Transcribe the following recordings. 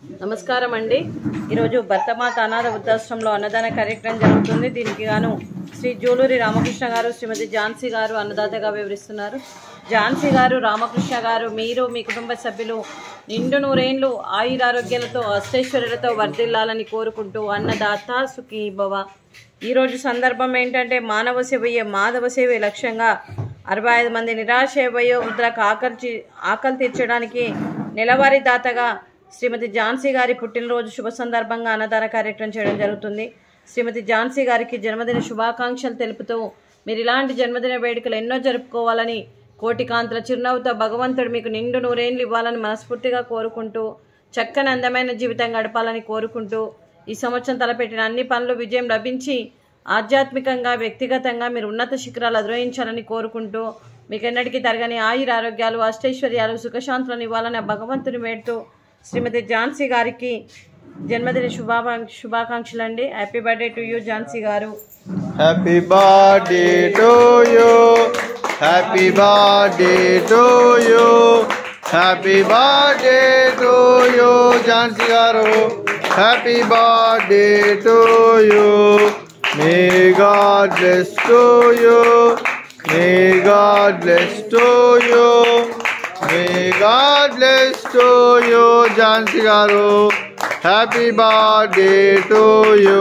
నమస్కారం అండి ఈరోజు భర్తమాత అనాథ వృద్ధాశ్రమంలో అన్నదాన కార్యక్రమం జరుగుతుంది దీనికి గాను శ్రీ జూలూరి రామకృష్ణ గారు శ్రీమతి ఝాన్సీ గారు అన్నదాతగా వివరిస్తున్నారు ఝాన్సీ గారు రామకృష్ణ గారు మీరు మీ కుటుంబ సభ్యులు నిండు నూరేండ్లు ఆయురారోగ్యాలతో అష్టైశ్వర్యాలతో వర్ధిల్లాలని కోరుకుంటూ అన్నదాత సుఖీ భవ ఈరోజు సందర్భం ఏంటంటే మానవ సేవయే మాధవ సేవే లక్ష్యంగా అరవై ఐదు మంది నిరాశ వయోవృద్ధులకు ఆకలి ఆకలి తీర్చడానికి నెలవారీ దాతగా శ్రీమతి ఝాన్సీ గారి పుట్టినరోజు శుభ సందర్భంగా అన్నదాన కార్యక్రమం చేయడం జరుగుతుంది శ్రీమతి ఝాన్సీ గారికి జన్మదిన శుభాకాంక్షలు తెలుపుతూ మీరు ఇలాంటి జన్మదిన వేడుకలు ఎన్నో జరుపుకోవాలని కోటి కాంతుల చిరునవ్వుతో భగవంతుడు మీకు నిండు నూరేండ్లు ఇవ్వాలని మనస్ఫూర్తిగా కోరుకుంటూ చక్కని అందమైన జీవితం గడపాలని కోరుకుంటూ ఈ సంవత్సరం తలపెట్టిన అన్ని పనులు విజయం లభించి ఆధ్యాత్మికంగా వ్యక్తిగతంగా మీరు ఉన్నత శిఖరాలు అధిరోహించాలని కోరుకుంటూ మీకు ఎన్నటికీ తరగని ఆయుర ఆరోగ్యాలు అష్టైశ్వర్యాలు సుఖశాంతులను ఇవ్వాలని ఆ భగవంతుని వేడుతూ శ్రీమతి ఝాన్సీ గారికి జన్మదిన శుభాకాంక్ష శుభాకాంక్షలు అండి happy birthday to you Jhansi garu Happy birthday to you. Happy birthday to you. Happy birthday to you, Jansi Garu. Happy birthday to you. May God bless to you. May God bless to you. May God bless to you, Jansi Garu. Happy birthday to you.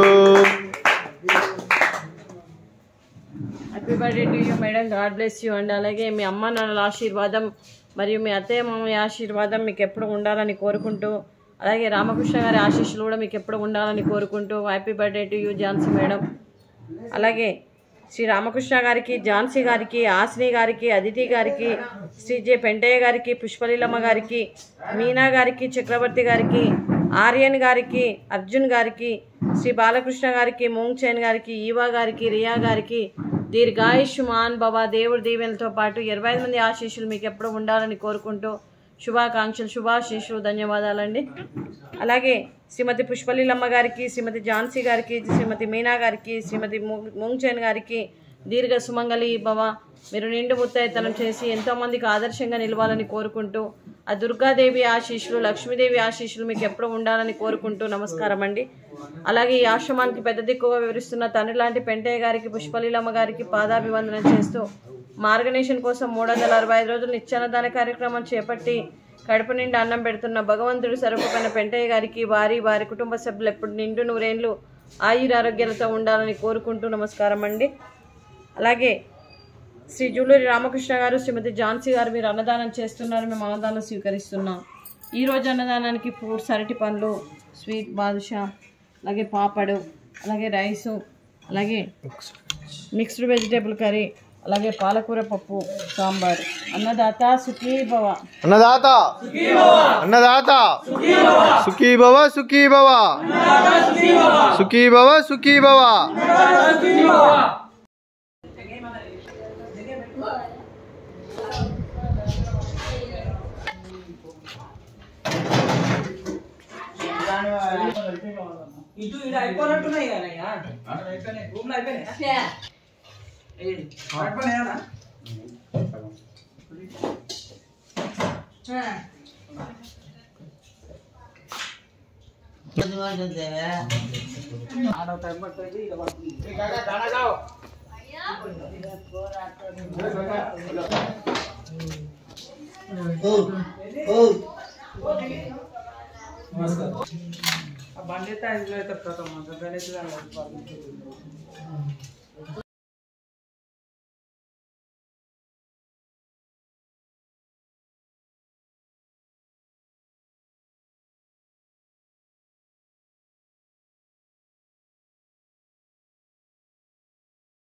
Happy birthday to you madam God bless you అండి అలాగే మీ అమ్మ నాన్నల ఆశీర్వాదం మరియు మీ అత్తయ్య మామయ్య ఆశీర్వాదం మీకు ఎప్పుడు ఉండాలని కోరుకుంటూ అలాగే రామకృష్ణ గారి ఆశీస్సులు కూడా మీకు ఎప్పుడు ఉండాలని కోరుకుంటూ happy birthday to you Jhansi madam అలాగే శ్రీ రామకృష్ణ గారికి ఝాన్సీ గారికి ఆశ్ని గారికి అదితి గారికి శ్రీ జె పెంటయ్య గారికి పుష్పలీలమ్మ గారికి మీనా గారికి చక్రవర్తి గారికి ఆర్యన్ గారికి అర్జున్ గారికి శ్రీ బాలకృష్ణ గారికి మూంగ్చేన్ గారికి ఈవా గారికి రియా గారికి దీర్ఘాయుష్మాన్ బాబా దేవుడి దీవెనలతో పాటు ఇరవై ఐదు మంది ఆశీస్సులు మీకు ఎప్పుడు ఉండాలని కోరుకుంటూ శుభాకాంక్షలు శుభాశీస్సులు ధన్యవాదాలండి అలాగే శ్రీమతి పుష్పలీలమ్మ గారికి శ్రీమతి ఝాన్సీ గారికి శ్రీమతి మీనా గారికి శ్రీమతి మూంగ్చేన్ గారికి దీర్ఘ సుమంగళి భవ మీరు నిండు ముత్తైతనం చేసి ఎంతోమందికి ఆదర్శంగా నిలవాలని కోరుకుంటూ ఆ దుర్గాదేవి ఆశీస్సులు లక్ష్మీదేవి ఆశీస్సులు మీకు ఎప్పుడు ఉండాలని కోరుకుంటూ నమస్కారం అండి అలాగే ఈ ఆశ్రమానికి పెద్ద దిక్కుగా వివరిస్తున్న తండ్రి లాంటి పెంటయ్య గారికి పుష్పలీలమ్మ గారికి పాదాభివందనం చేస్తూ మార్గనేషన్ కోసం మూడు వందల అరవై ఐదు రోజులు నిత్యాన్నదాన కార్యక్రమం చేపట్టి కడుపు నిండా అన్నం పెడుతున్న భగవంతుడు సరుకుపైన పెంటయ్య గారికి వారి వారి కుటుంబ సభ్యులు ఎప్పుడు నిండు నూరేండ్లు ఆయురారోగ్యాలతో ఉండాలని కోరుకుంటూ నమస్కారం అండి అలాగే శ్రీ జూలూరి రామకృష్ణ గారు శ్రీమతి ఝాన్సీ గారు మీరు అన్నదానం చేస్తున్నారు మేము అన్నదానం స్వీకరిస్తున్నాం ఈ రోజు అన్నదానానికి ఫ్రూట్స్ అరటి పండ్లు స్వీట్ బాదుషా అలాగే పాపడు అలాగే రైసు అలాగే మిక్స్డ్ వెజిటేబుల్ కర్రీ అలాగే పాలకూర పప్పు సాంబార్ అన్నదాత సుఖీ భవ అన్నదాత అన్నదాత సుఖీ భవ సుఖీ భవ సుఖీ భవ సుఖీ భవ ఇటు ఇటు అయిపోయినట్టున్నాయి కదా రూమ్ లో అయిపోయినాయా అయిపోయినాయా ఆడ టైం పడుతుంది ఇక పడుతుంది ఆ బండి అయితే ఐదు అయితే ప్రథమ గణేష్ గారు